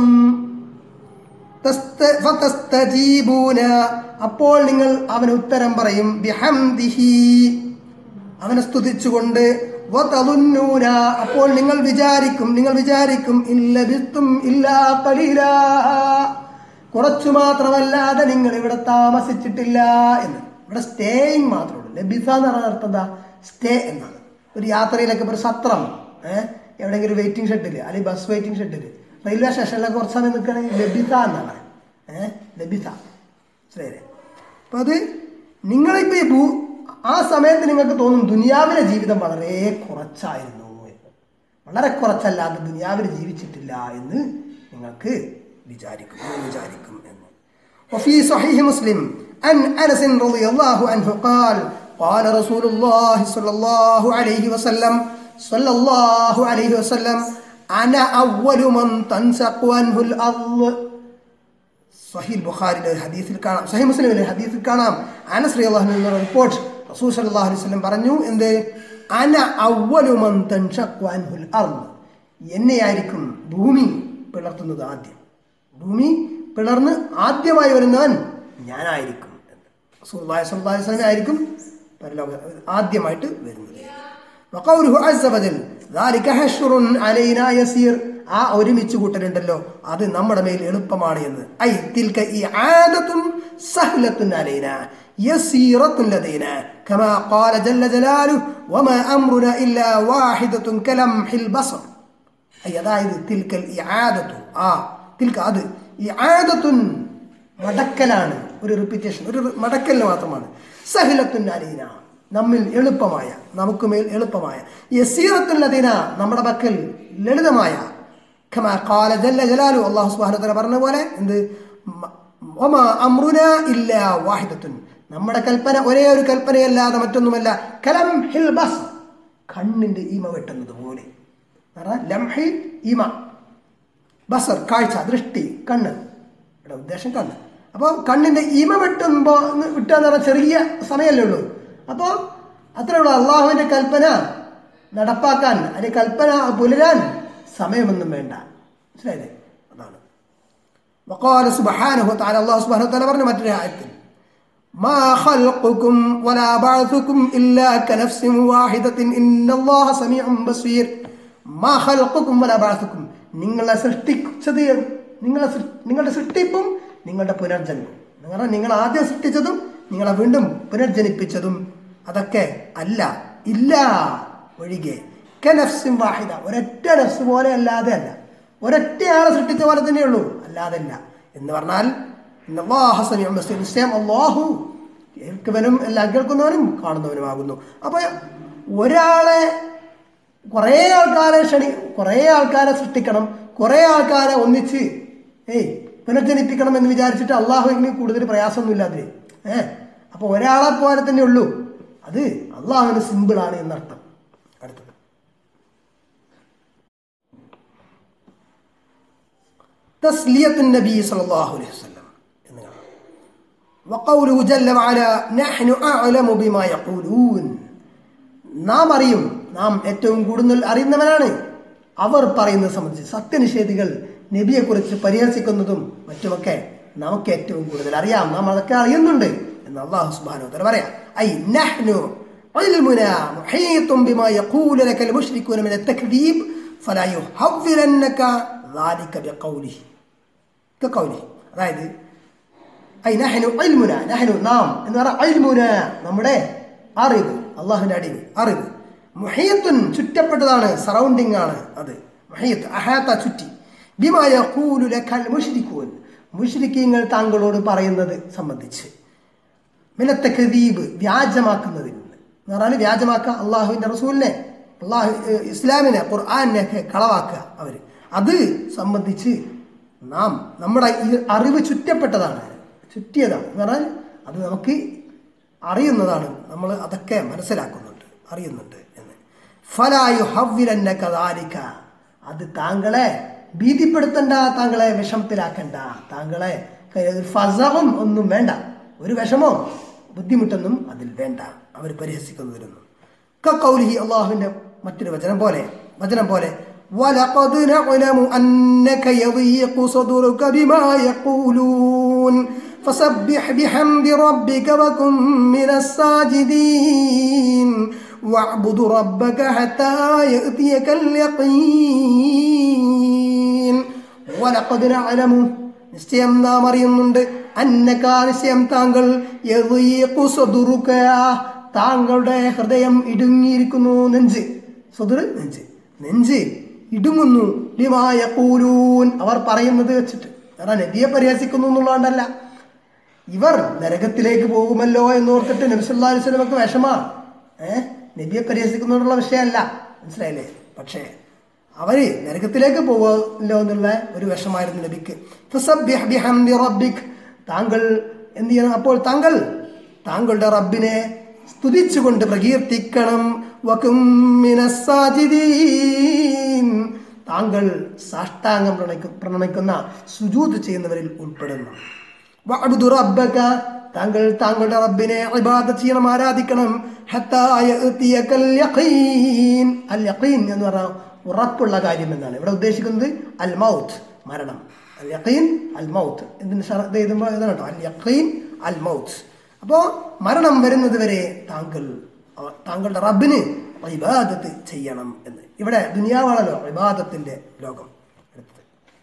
തസ്ത- ഫതസ്തജീബൂന അപ്പോൾ നിങ്ങൾ അവന് ഉത്തരം പറയും ബിഹംദിഹി അവനെ സ്തുതിച്ചുകൊണ്ട് വതളുന്നൂന അപ്പോൾ നിങ്ങൾ വിചാരിക്കും നിങ്ങൾ വിചാരിക്കും ഇല്ല ബിത്തും ഇല്ലാ ഖലീലാ കുറച്ചു മാത്രമല്ലാതെ നിങ്ങൾ ഇവിടെ താമസിച്ചിട്ടില്ല എന്ന് ഇവിടെ സ്റ്റേയിങ് മാത്രമേ ഉള്ളൂ ലബിസ എന്ന് പറഞ്ഞ അർത്ഥം എന്താ സ്റ്റേ എന്നാണ് ഒരു യാത്രയിലൊക്കെ ഇപ്പൊ ഒരു സത്രം ഏഹ് എവിടെയെങ്കിലും ഒരു വെയിറ്റിംഗ് ഷെഡിൽ അല്ലെങ്കിൽ ബസ് വെയിറ്റിംഗ് ഷെഡിൽ റെയിൽവേ സ്റ്റേഷനിലൊക്കെ കുറച്ച് സമയം നിൽക്കുകയാണെങ്കിൽ ലബിസ എന്നാണ് ഏഹ് ലബിസ ശരി അപ്പൊ അത് നിങ്ങളിപ്പോ ഈ ഭൂ ആ സമയത്ത് നിങ്ങൾക്ക് തോന്നും ദുനിയാവിലെ ജീവിതം വളരെ കുറച്ചായിരുന്നു എന്ന് വളരെ കുറച്ചല്ലാതെ ദുനിയാവിൽ ജീവിച്ചിട്ടില്ല എന്ന് നിങ്ങൾക്ക് വിചാരിക്കും നിങ്ങൾ വിചാരിക്കും എന്ന് وفي صحيح مسلم عن انس رضي الله عنه قال قال رسول الله صلى الله عليه وسلم صلى الله عليه وسلم انا اول من تنسق عنه الارض സഹീൽ ബുഖാരിലെ ഒരു ഹദീസിൽ കാണാം സഹി മുസ്ലിമിലെ ഒരു ഹദീസിൽ കാണാം അനസ് അള്ളാഹു എന്ന റിപ്പോർട്ട് റസൂൽ സല്ലല്ലാഹു അലൈഹി വസല്ലം പറഞ്ഞു എന്ത് അന അവ്വലു മൻ തൻഷഖു അൻഹുൽ അർദ് എന്നെയായിരിക്കും ഭൂമി പിളർത്തുന്നത് ആദ്യം ഭൂമി പിളർന്ന് ആദ്യമായി വരുന്നവൻ ഞാനായിരിക്കും റസൂലുള്ളാഹി സ്വല്ലല്ലാഹു അലൈഹി വസല്ലം ആയിരിക്കും പരലോക ആദ്യമായിട്ട് വരുന്നത് وقوله عز وجل ذلك حشر علينا يسير ആ ഒരുമിച്ച് കൂട്ടലുണ്ടല്ലോ അത് നമ്മുടെ മേൽ എളുപ്പമാണ് എന്ന് ഐ തിൽക ഈ ആദത്തുൻ സഹ്ലത്തുൻ അലൈന يسيرة لدينا كما قال جل جلاله وما أمرنا إلا واحدة كلمح البصر أي അതായത് തിൽക്കൽ ഇആദത്തു ആ തിൽക്ക അത് ഇആദത്തുൻ മടക്കലാണ് ഒരു റിപ്പീറ്റേഷൻ ഒരു മടക്കലിന് മാത്രമാണ് സഹിലത്തുൻ അലീന നമ്മിൽ എളുപ്പമായ നമുക്ക് മേൽ എളുപ്പമായ യസീറത്തുൽ ലദീന നമ്മുടെ പക്കൽ ലളിതമായ ഖമാ ഖാല ജല്ല ജലാലു അല്ലാഹു സുബ്ഹാനഹു വതആല പറഞ്ഞ പോലെ എന്ത് മ- വമാ അംറുന ഇല്ലാ വാഹിദത്തുൻ നമ്മുടെ കൽപ്പന ഒരേ ഒരു കൽപ്പനയല്ലാതെ മറ്റൊന്നുമല്ല കലം ഹിൽ ബസ് കണ്ണിന്റെ ഈമ വെട്ടുന്നത് പോലെ എന്ന് പറഞ്ഞാൽ ലംഹി ഈമ ബസർ കാഴ്ച ദൃഷ്ടി കണ്ണ് ഇവിടെ ഉദ്ദേശം കണ്ണ് അപ്പോൾ കണ്ണിന്റെ ഇമ വെട്ടുമ്പോൾ വിട്ടാന്ന് പറഞ്ഞാൽ ചെറിയ സമയമല്ലേ ഉള്ളൂ അപ്പോൾ അത്രേ ഉള്ളൂ അള്ളാഹുവിന്റെ കൽപ്പന നടപ്പാക്കാൻ അതിന്റെ കൽപ്പന പുലരാൻ സമയമൊന്നും വേണ്ട മനസ്സിലായില്ലേ അതാണ് وقال سبحانه وتعالى الله سبحانه وتعالى പറഞ്ഞ മറ്റൊരു ആയത്തിൽ ما خلقكم ولا بعثكم إلا كنفس واحدة إن الله سميع بصير ما خلقكم ولا بعثكم നിങ്ങളെ സൃഷ്ടിച്ചത് നിങ്ങളെ സൃ- നിങ്ങളുടെ സൃഷ്ടിപ്പും നിങ്ങളുടെ പുനർജന്മം എന്ന് പറഞ്ഞാൽ നിങ്ങൾ ആദ്യം സൃഷ്ടിച്ചതും നിങ്ങളെ വീണ്ടും പുനർജനിപ്പിച്ചതും അതൊക്കെ അല്ല ഇല്ല ഒഴികെ കനഫ്സിം വാഹിദ ഒരൊറ്റ നഫ്സ് പോലെ അല്ലാതെ അല്ല ഒരൊറ്റ ആളെ സൃഷ്ടിച്ച പോലെ തന്നെയുള്ളൂ അല്ലാതെ അല്ല എന്ന് പറഞ്ഞാൽ ഇന്നല്ലാഹ സമീഉൻ ബസീർ. നിശ്ചയം അല്ലാഹു കേൾക്കുന്നവനും എല്ലാം കേൾക്കുന്നവനും കാണുന്നവനുമാകുന്നു അപ്പൊ ഒരാളെ കുറേ ആൾക്കാരെ ക്ഷണി കുറേ ആൾക്കാരെ സൃഷ്ടിക്കണം കുറേ ആൾക്കാരെ ഒന്നിച്ച് ഏയ് പുനർജനിപ്പിക്കണം എന്ന് വിചാരിച്ചിട്ട് അള്ളാഹുവിന് കൂടുതൽ പ്രയാസമൊന്നുമില്ല അതിന് ഏഹ് അപ്പൊ ഒരാളെ പോലെ തന്നെ ഉള്ളൂ അത് അള്ളാഹുവിന് സിമ്പിൾ ആണ് എന്നർത്ഥം അടുത്തത് تسلية النبي صلى الله عليه وسلم എന്ന് കാണാം. وقوله جل وعلا نحن أعلم بما يقولون നാം അറിയും നാം ഏറ്റവും കൂടുതൽ അറിയുന്നവനാണ് അവർ പറയുന്നത് സംബന്ധിച്ച് സത്യനിഷേധികൾ നബിയെക്കുറിച്ച് പരിഹസിക്കുന്നതും മറ്റുമൊക്കെ നമുക്ക് ഏറ്റവും കൂടുതൽ അറിയാം നാം അതൊക്കെ അറിയുന്നുണ്ട് എന്ന് അള്ളാഹു സുബ്ഹാനഹു വതആല പറയാം ഐ നഹ്നു علمنا محيط بما يقول لك المشركون من التكذيب فلا يحذرنك ذلك بقوله كقوله അതായത് ഐ നഹനു അൽമുന നഹനു നാം എന്ന് പറഞ്ഞാൽ അൽമുന നമ്മുടെ അറിവ് അള്ളാഹുവിന്റെ അടിവ് അറിവ് മുഹീത്തുൻ ചുറ്റപ്പെട്ടതാണ് സറൗണ്ടിങ് ആണ് അത് മുഹീത്ത് അഹാത്ത ചുറ്റി ബിമായ കൂലുലക്കൽ മുഷിരിക്കൂൻ മുഷിരിക്കീങ്ങൾ താങ്കളോട് പറയുന്നത് സംബന്ധിച്ച് മിനത്തെ കദീബ് വ്യാജമാക്കുന്നതിൽ നിന്ന് എന്ന് പറഞ്ഞാൽ വ്യാജമാക്കുക അള്ളാഹുവിന്റെ റസൂലിനെ അള്ളാഹു ഏഹ്, ഇസ്ലാമിനെ ഖുർആാനിനെ ഒക്കെ കളവാക്കുക അവര് അത് സംബന്ധിച്ച് നാം നമ്മുടെ ഈ അറിവ് ചുറ്റപ്പെട്ടതാണ് ചുറ്റിയതാണ് എന്ന് പറഞ്ഞാൽ അത് നമുക്ക് അറിയുന്നതാണ് നമ്മൾ അതൊക്കെ മനസ്സിലാക്കുന്നുണ്ട് അറിയുന്നുണ്ട് എന്ന് ഫലായു ഹവ്വിരന്ന കദാലിക്ക അത് താങ്കളെ ഭീതിപ്പെടുത്തണ്ട താങ്കളെ വിഷമത്തിലാക്കണ്ട താങ്കളെ ഫസവും ഒന്നും വേണ്ട ഒരു വിഷമോ ബുദ്ധിമുട്ടൊന്നും അതിൽ വേണ്ട അവർ പരിഹസിക്കുന്നതിലൊന്നും കൗലിഹി അള്ളാഹുവിന്റെ മറ്റൊരു വചനം പോലെ വചനം പോലെ وَلَقَدْ نَعْلَمُ أَنَّكَ يَضِيقُ صَدْرُكَ بِمَا يَقُولُونَ فَسَبِّحْ بِحَمْدِ رَبِّكَ وَكُن مِّنَ السَّاجِدِينَ وَاعْبُدْ رَبَّكَ حَتَّى يَأْتِيَكَ الْيَقِينُ وَلَقَدْ نَعْلَمُ നിശ്ചയം നാം അറിയുന്നുണ്ട് അന്നക നിശ്ചയം താങ്കൾ യദീഖു സദുറുക താങ്കളുടെ ഹൃദയം ഇടുങ്ങിയിരിക്കുന്നു നെഞ്ച് സദുർ നെഞ്ച് നെഞ്ച് ഇടുങ്ങുന്നു ലിമായ കൂലൂൻ അവർ പറയുന്നത് വെച്ചിട്ട് കാരണം നബിയെ പരിഹസിക്കുന്നു എന്നുള്ളതുകൊണ്ടല്ല ഇവർ നരകത്തിലേക്ക് പോകുമല്ലോ എന്ന് ഓർത്തിട്ട് നബിസുല്ലാ വസ്ലമക്ക് വിഷമാ ഏഹ് നബിയെ പരിഹസിക്കുന്നതിനുള്ള വിഷയമല്ല മനസ്സിലായില്ലേ പക്ഷേ അവര് നരകത്തിലേക്ക് പോകുമല്ലോ എന്നുള്ള ഒരു വിഷമായിരുന്നു നബിക്ക് ഫസബ്ബിഹ് ബിഹംദി റബ്ബിക് താങ്കൾ എന്ത് ചെയ്യണം അപ്പോൾ താങ്കൾ താങ്കളുടെ റബ്ബിനെ സ്തുതിച്ചുകൊണ്ട് പ്രകീർത്തിക്കണം വകും മിനസ് സാജിദീൻ. താങ്കൾ സാഷ്ടാംഗം പ്രണയിക്കു പ്രണമിക്കുന്ന സുജൂത് ചെയ്യുന്നവരിൽ ഉൾപ്പെടുന്നു വഅബ്ദു റബ്ബക താങ്കൾ താങ്കളുടെ റബ്ബിനെ ഇബാദത്ത് ചെയ്യണം ആരാധിക്കണം ഹത്താ യഅ്തിയകൽ യഖീൻ അൽ യഖീൻ എന്ന് പറഞ്ഞാൽ ഉറപ്പുള്ള കാര്യം എന്നാണ് ഇവിടെ ഉദ്ദേശിക്കുന്നത് അൽ മൗത്ത് മരണം അൽ യഖീൻ അൽ മൗത്ത് ഇതിന് ഷറ- ഇത് എഴുതുമ്പോൾ ഇതാണ് കേട്ടോ അൽ യഖീൻ അൽ മൗത്ത് അപ്പോൾ മരണം വരുന്നത് വരെ താങ്കൾ അവ- താങ്കളുടെ റബ്ബിന് ഇബാദത്ത് ചെയ്യണം എന്ന് ഇവിടെ ദുനിയാവാണല്ലോ ഇബാദത്തിന്റെ ലോകം അടുത്തത്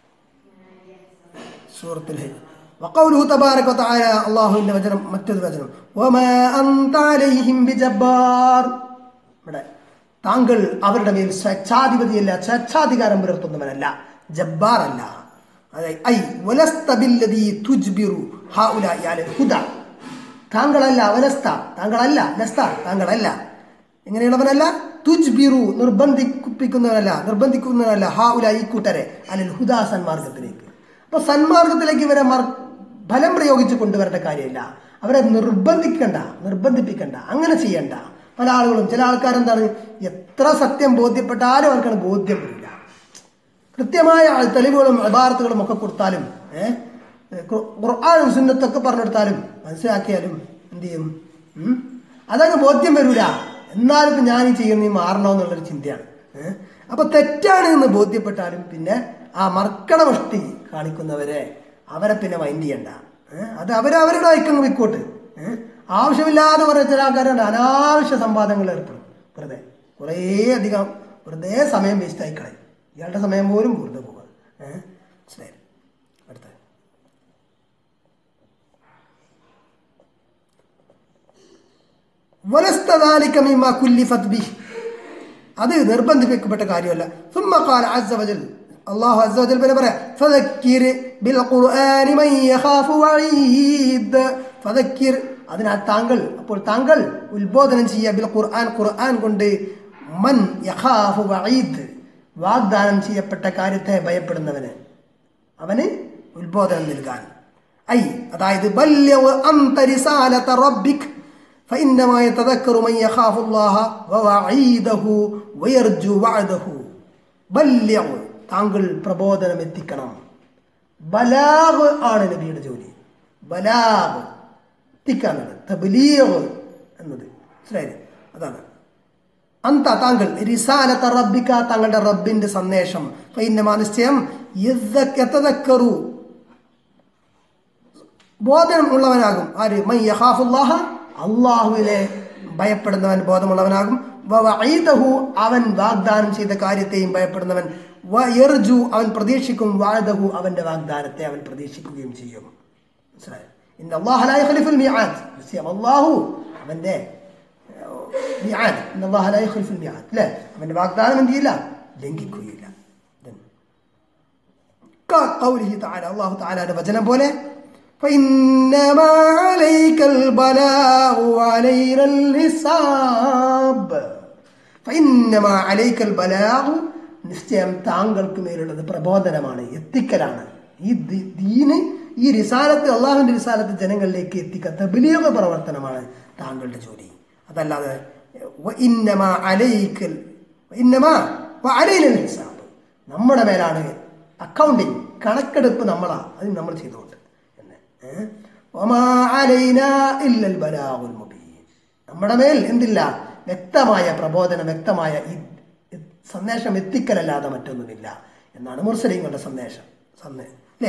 സൂറത്തുൽ ഹജ്ജ് وقوله تبارك وتعالى الله إن വചനം മറ്റൊരു വചനം وما أنت عليهم بجبار ഇവിടെ താങ്കൾ അവരുടെ മേൽ സ്വേച്ഛാധിപതിയല്ല സ്വേച്ഛാധികാരം പുലർത്തുന്നവനല്ല ജബ്ബാറല്ല അതായത് ഐ വലസ്ത ബില്ലദീ തുജ്ബിറു ഹൗലാഇ അലൽ ഹുദ താങ്കളല്ല വലസ്ത താങ്കളല്ല ലസ്ത താങ്കളല്ല എങ്ങനെയുള്ളവനല്ല തുജ്ബിറു നിർബന്ധിപ്പിക്കുന്നവനല്ല നിർബന്ധിക്കുന്നവനല്ല ഹാഉല ഈ കൂട്ടരെ അലൽ ഹുദാ സന്മാർഗത്തിലേക്ക് അപ്പൊ സന്മാർഗത്തിലേക്ക് ഇവരെ മർ- ഫലം പ്രയോഗിച്ച് കൊണ്ടുവരേണ്ട കാര്യമില്ല അവരെ നിർബന്ധിക്കണ്ട നിർബന്ധിപ്പിക്കണ്ട അങ്ങനെ ചെയ്യണ്ട പല ആളുകളും ചില ആൾക്കാരെന്താണ് എത്ര സത്യം ബോധ്യപ്പെട്ടാലും അവർക്കാണ് ബോധ്യം വരില്ല കൃത്യമായ തെളിവുകളും അഭാരത്തുകളും ഒക്കെ കൊടുത്താലും ഏഹ് ഖുർആാനും സുന്നത്തൊക്കെ പറഞ്ഞെടുത്താലും മനസ്സിലാക്കിയാലും എന്ത് ചെയ്യും ഉം? അതങ്ങ് ബോധ്യം വരൂല എന്നാലും ഇപ്പൊ ഞാൻ ഈ ചെയ്യുന്ന ഈ മാറണോ എന്നുള്ളൊരു ചിന്തയാണ് ഏഹ് അപ്പൊ തെറ്റാണ് എന്ന് ബോധ്യപ്പെട്ടാലും പിന്നെ ആ മർക്കടമഷ്ടി കാണിക്കുന്നവരെ അവരെ പിന്നെ മൈൻഡ് ചെയ്യണ്ട ഏഹ് അത് അവര് അവരുടെ ഐക്യം വിക്കോട്ട് ഏഹ് ആവശ്യമില്ലാതെ കുറെ ചില ആൾക്കാരുണ്ട് അനാവശ്യ സംവാദങ്ങളിൽ ഏർപ്പെടും വെറുതെ കുറേ അധികം വെറുതെ സമയം വേസ്റ്റ് ആയി കളയും ഇയാളുടെ സമയം പോലും വെറുതെ പോകുക ഏഹ് മനസ്സിലായി അടുത്ത വലസ്തദാലിക മിമ്മ കുല്ലിഫത് ബിഹ് അത് നിർബന്ധിപ്പിക്കപ്പെട്ട കാര്യമല്ല ثم قال عز وجل അള്ളാഹു عز وجل പിന്നെ പറയാം فذكر بالقرآن من يخاف وعيد فذكر അതിനാൽ താങ്കൾ അപ്പോൾ താങ്കൾ ഉത്ബോധനം ചെയ്യുക ബിൽ ഖുർആൻ ഖുർആൻ കൊണ്ട് മൻ യഖാഫു വഈദ് വാഗ്ദാനം ചെയ്യപ്പെട്ട കാര്യത്തെ ഭയപ്പെടുന്നവന് അവന് ഉത്ബോധനം നൽകാൻ ഐ അതായത് ബല്യവ് അന്ത റിസാലത റബ്ബിക് فإنما يتذكر من يخاف الله ووعيده ويرجو وعده ബല്യവ് താങ്കൾ പ്രബോധനം എത്തിക്കണം ബലാഗ് ആണ് നബിയുടെ ജോലി ബലാഗ് എത്തിക്കാന്നത് തബ്ലീഗ് എന്നത് മനസ്സിലായില്ലേ അതാണ് അന്ത താങ്കൾ റിസാലത്ത റബ്ബിക്ക താങ്കളുടെ റബ്ബിന്റെ സന്ദേശം ഫൈന്നമാ നിശ്ചയം യതദക്കറു ബോധമുള്ളവനാകും ആര് മൈ യഖാഫുല്ലാഹ അള്ളാഹുവിനെ ഭയപ്പെടുന്നവൻ ബോധമുള്ളവനാകും വവഈദഹു അവൻ വാഗ്ദാനം ചെയ്ത കാര്യത്തെയും ഭയപ്പെടുന്നവൻ വയർജു അവൻ പ്രതീക്ഷിക്കും വാഴദഹു അവന്റെ വാഗ്ദാനത്തെ അവൻ പ്രതീക്ഷിക്കുകയും ചെയ്യും മനസ്സിലായോ ഇന്ന അല്ലാഹ ലാ യഖ്ലിഫുൽ മിആദ് നിശ്ചയം അല്ലാഹു അവന്റെ മിആദ് ഇന്നല്ലാഹ ലാ യുഖ്ലിഫുൽ മിആദ് അല്ലേ അവന്റെ വാഗ്ദാനം എന്ത് ചെയ്യില്ല ലംഘിക്കുകയില്ല Then, كقوله تعالى الله تعالى വചനം പോലെ فإنما عليك البلاغ وعلينا الحساب فإنما عليك البلاغ നിശ്ചയം താങ്കൾക്ക് മേലുള്ളത് പ്രബോധനമാണ് എത്തിക്കലാണ് ഈ ദി- ദീന് ഈ റിസാലത്ത് അള്ളാഹുവിന്റെ റിസാലത്ത് ജനങ്ങളിലേക്ക് എത്തിക്കുക തബ്ലീഗ പ്രവർത്തനമാണ് താങ്കളുടെ ജോലി അതല്ലാതെ ഇന്നമ അലൈക്കൽ ഇന്നമ അലൈനൽ ഹിസാബ് നമ്മുടെ മേലാണ് അക്കൗണ്ടിങ് കണക്കെടുപ്പ് നമ്മളാ അത് നമ്മൾ ചെയ്തുകൊണ്ട് എന്ന് ഏ? വമാ അലൈനാ ഇല്ലൽ ബലാഗുൽ മുബീൻ. നമ്മുടെ മേൽ എന്തില്ല വ്യക്തമായ പ്രബോധനം വ്യക്തമായ ഈ സന്ദേശം എത്തിക്കലല്ലാതെ മറ്റൊന്നുമില്ല എന്നാണ് മുർസലീങ്ങളുടെ സന്ദേശം സന്ദേ അല്ലേ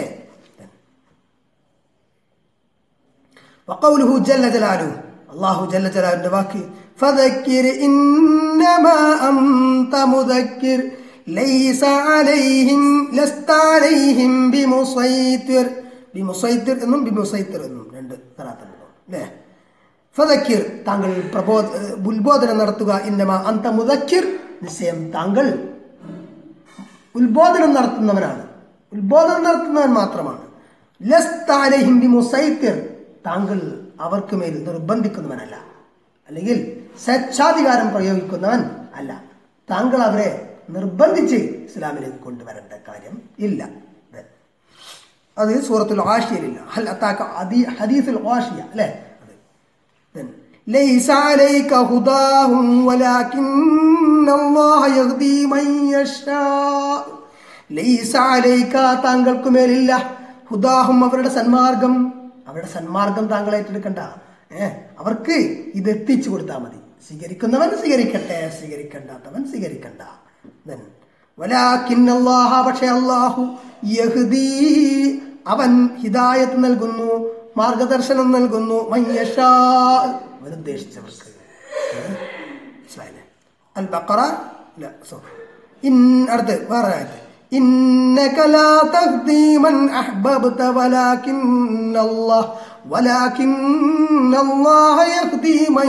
وقوله جل جلاله الله جل جلاله واكي فذكر إنما أنت مذكر ليس عليهم لست عليهم بمسيطر بمسيطر എന്നും بمسيطر എന്നും രണ്ട് തരാത്തുണ്ടോ അല്ലേ ഫതക്കിർ താങ്കൾ പ്രബോധ ഉത്ബോധനം നടത്തുക ഇന്നമ അന്ത മുതക്കിർ നിശ്ചയം താങ്കൾ ഉത്ബോധനം നടത്തുന്നവനാണ് ഉത്ബോധനം നടത്തുന്നവൻ മാത്രമാണ് ലസ്താലഹിം ബിമുസൈത്തിർ താങ്കൾ അവർക്ക് മേൽ നിർബന്ധിക്കുന്നവനല്ല അല്ലെങ്കിൽ സ്വേച്ഛാധികാരം പ്രയോഗിക്കുന്നവൻ അല്ല താങ്കൾ അവരെ നിർബന്ധിച്ച് ഇസ്ലാമിലേക്ക് കൊണ്ടുവരേണ്ട കാര്യം ഇല്ല അത് സൂറത്തുൽ ആഷിയയിലില്ല ഹൽ അത്താക്ക അദി ഹദീസുൽ ആഷിയ അല്ലേ അത് Then, ليس عليك هداهم ولكن الله يهدي من يشاء ليس عليك താങ്കൾക്ക് മേലില്ല ഹുദാഹും അവരുടെ സന്മാർഗം അവരുടെ സന്മാർഗം താങ്കൾ ഏറ്റെടുക്കണ്ട ഏ അവർക്ക് ഇത് എത്തിച്ചു കൊടുത്താൽ മതി സ്വീകരിക്കുന്നവൻ സ്വീകരിക്കട്ടെ സ്വീകരിക്കണ്ടാത്തവൻ സ്വീകരിക്കണ്ട Then, വലാകിൻ അല്ലാഹ പക്ഷേ അല്ലാഹു യഹ്ദീ അവൻ ഹിദായത്ത് നൽകുന്നു മാർഗദർശനം നൽകുന്നു മയ്യഷാ അവൻ ഉദ്ദേശിച്ചവർക്ക് മനസ്സിലായില്ലേ അൽ ബക്കറ ഇല്ല സോറി ഇൻ അടുത്ത് വേറെ ആയത്ത് إنك لا تهدي من أحببت ولكن الله ولكن الله يهدي من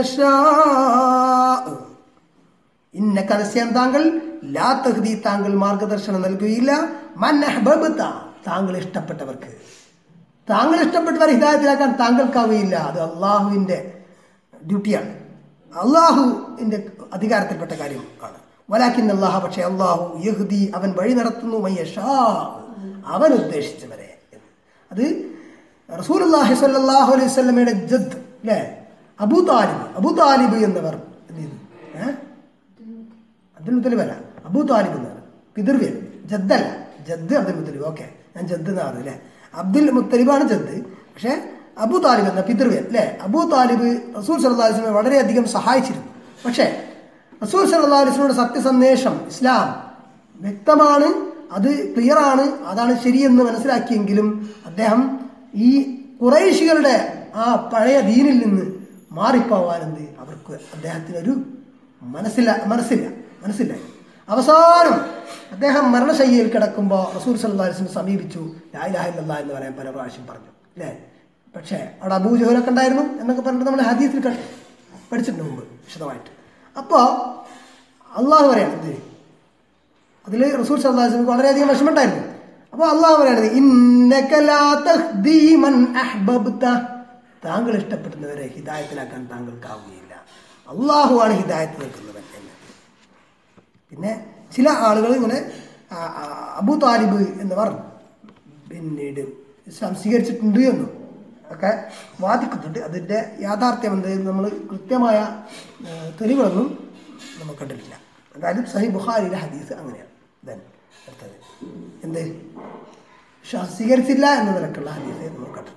يشاء ഇന്നക്ക നിശ്ചയം താങ്കൾ ലാ തഹ്ദി താങ്കൾ മാർഗദർശനം നൽകുകയില്ല മൻ അഹ്ബബ്ത താങ്കൾ ഇഷ്ടപ്പെട്ടവർക്ക് താങ്കൾ ഇഷ്ടപ്പെട്ടവർ ഹിദായത്തിലാക്കാൻ താങ്കൾക്കാവുകയില്ല അത് അള്ളാഹുവിന്റെ ഡ്യൂട്ടിയാണ് അള്ളാഹുവിന്റെ അധികാരത്തിൽപ്പെട്ട കാര്യം ആണ് വലാക്കിൻ അള്ളാഹ പക്ഷേ അള്ളാഹു യഹ്ദി അവൻ വഴി നടത്തുന്നു മയ്യഷാ അവൻ ഉദ്ദേശിച്ചവരെ എന്ന്. അത് റസൂലുള്ളാഹി സ്വല്ലല്ലാഹു അലൈഹി വസല്ലമയുടെ ജദ് അല്ലേ അബൂ താലിബ് അബൂ താലിബ് എന്നവർ എന്ത് ചെയ്തു ഏഹ് അബ്ദുൽ മുത്തലിബ് അല്ല അബൂ താലിബ് എന്നാണ് പിതൃവ്യൻ ജദ്ദല്ല ജദ് അബ്ദുൽ മുത്തലിബ് ഓക്കെ ഞാൻ ജദ് എന്നാണ് പറഞ്ഞത് അല്ലേ അബ്ദുൽ മുത്തലിബാണ് ജദ് പക്ഷേ അബൂ താലിബ് എന്ന പിതൃവ്യൻ അല്ലേ അബൂ താലിബ് റസൂൽ സല്ലല്ലാഹു അലൈഹി വസല്ലമയെ വളരെയധികം സഹായിച്ചിരുന്നു പക്ഷേ റസൂൽ സല്ലല്ലാഹു അലൈഹി വസല്ലമയുടെ സത്യസന്ദേശം ഇസ്ലാം വ്യക്തമാണ് അത് ക്ലിയറാണ് അതാണ് ശരിയെന്ന് മനസ്സിലാക്കിയെങ്കിലും അദ്ദേഹം ഈ കുറേശികളുടെ ആ പഴയ ദീനിൽ നിന്ന് മാറിപ്പോവാനെന്ത് അവർക്ക് അദ്ദേഹത്തിനൊരു മനസ്സില്ല മനസ്സില്ല മനസ്സില്ല അവസാനം അദ്ദേഹം മരണശയ്യയിൽ കിടക്കുമ്പോൾ റസൂൽ സല്ലല്ലാഹു അലൈഹി വസല്ലം സമീപിച്ചു ലാ ഇലാഹ ഇല്ലല്ലാഹ് എന്ന് പറയാൻ പല പ്രാവശ്യം പറഞ്ഞു അല്ലേ പക്ഷേ അവിടെ അബൂജഹലൊക്കെ ഉണ്ടായിരുന്നു എന്നൊക്കെ പറഞ്ഞിട്ട് നമ്മൾ ഹദീസിൽ കണ്ടു പഠിച്ചിട്ടുണ്ട് മുമ്പ് വിശദമായിട്ട് അപ്പോൾ അള്ളാഹു പറയാണ് എന്ത് അതിൽ റസൂൽ സല്ലല്ലാഹു അലൈഹി വസല്ലം വളരെയധികം വിഷമമുണ്ടായിരുന്നു അപ്പോൾ അള്ളാഹു പറയണത് ഇന്നക ലാ തഹ്ദീ മൻ അഹ്ബബ്ത താങ്കൾ ഇഷ്ടപ്പെടുന്നവരെ ഹിദായത്തിലാക്കാൻ താങ്കൾക്കാവുകയില്ല അള്ളാഹുവാണ് ഹിദായത്ത് നിൽക്കുന്നവൻ എന്ന് പിന്നെ ചില ആളുകൾ ഇങ്ങനെ ആ, ആ, അബൂ താലിബ് എന്നവർ പിന്നീട് ഇസ്ലാം സ്വീകരിച്ചിട്ടുണ്ട് എന്നും ഒക്കെ വാദിക്കുന്നുണ്ട് അതിൻ്റെ യാഥാർത്ഥ്യം എന്ത് നമ്മൾ കൃത്യമായ ആ, തെളിവുകളൊന്നും നമുക്ക് കണ്ടിട്ടില്ല എന്തായാലും സഹി ബുഖാരിയിലെ ഹദീസ് അങ്ങനെയാണ് ദെൻ അടുത്തത് എന്ത് ഷാ സ്വീകരിച്ചില്ല എന്ന നിലക്കുള്ള ഹദീസ് നമ്മൾ കണ്ടിട്ടുണ്ട്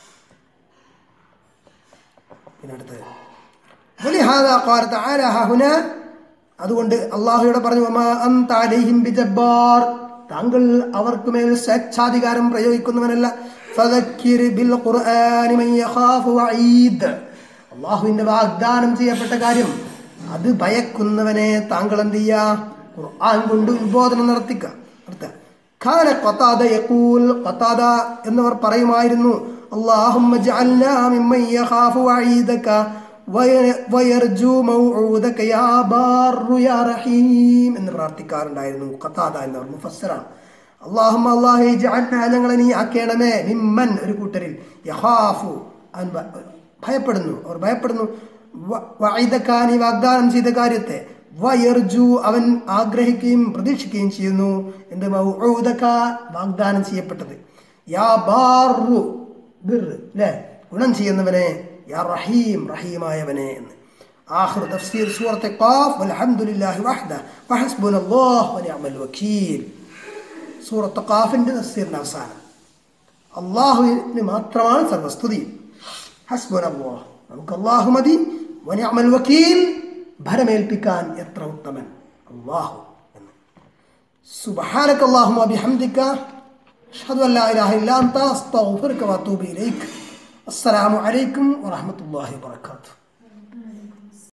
പിന്നെ അടുത്തത് ولهذا قال تعالى ها هنا അതുകൊണ്ട് അള്ളാഹുയുടെ പറഞ്ഞു "വമാ അൻത അലൈഹിം ബിജബ്ബാർ താങ്കൾ അവർക്ക് മേൽ സ്വേച്ഛാധികാരം പ്രയോഗിക്കുന്നവനല്ല ഫദക്കിർ ബിൽ ഖുർആനി മൻ യഖാഫു വഈദ് അള്ളാഹുവിന്റെ വാഗ്ദാനം ചെയ്യപ്പെട്ട കാര്യം അത് ഭയക്കുന്നവനെ താങ്കൾ എന്ത് ചെയ്യാ ഖുർആൻ കൊണ്ട് ഉത്ബോധനം നടത്തിക്ക നടത്തുക ഖാന ഖതാദ യഖൂൽ ഖതാദ എന്നവർ പറയുമായിരുന്നു അല്ലാഹുമ്മ ജഅൽനാ മിമ്മൻ യഖാഫു വഈദക വയ- വയർജു മൗഊദക യാ ബാറു യാ റഹീം എന്ന് പ്രാർത്ഥിക്കാറുണ്ടായിരുന്നു ഖത്താദ എന്നവർ മുഫസ്സിറാണ് അള്ളാഹുമ്മ അല്ലാഹു ജഅൽനാ ഞങ്ങളെ നീ ആക്കേണമേ മിമ്മൻ ഒരു കൂട്ടരിൽ യഖാഫു അവൻ ഭ- ഭയപ്പെടുന്നു അവർ ഭയപ്പെടുന്നു വ- വഇദക നീ വാഗ്ദാനം ചെയ്ത കാര്യത്തെ വയർജു അവൻ ആഗ്രഹിക്കുകയും പ്രതീക്ഷിക്കുകയും ചെയ്യുന്നു എന്ത് മൗഊദക വാഗ്ദാനം ചെയ്യപ്പെട്ടത് യാ ബാറു ബിർ അല്ലേ ഗുണം ചെയ്യുന്നവനെ യാ റഹീം റഹീമായവനെ എന്ന് ആഖിർ തഫ്സീർ സൂറത്തെ ഖാഫ് വൽഹംദുലില്ലാഹി വഹ്ദ വഹസ്ബുനല്ലാഹു വനിഅമൽ വക്കീൽ സൂറത്ത് ഖാഫിന്റെ തഫ്സീറിന്റെ അവസാനം അള്ളാഹുവിന് മാത്രമാണ് സർവസ്തുതി ഹസ്ബുനല്ലാഹ് നമുക്ക് അള്ളാഹു മതി വനിഅമൽ വക്കീൽ ഭരമേൽപ്പിക്കാൻ എത്ര ഉത്തമൻ അള്ളാഹു എന്ന് سبحانك اللهم وبحمدك أشهد أن لا إله إلا أنت أستغفرك وأتوب إليك السلام عليكم ورحمة الله وبركاته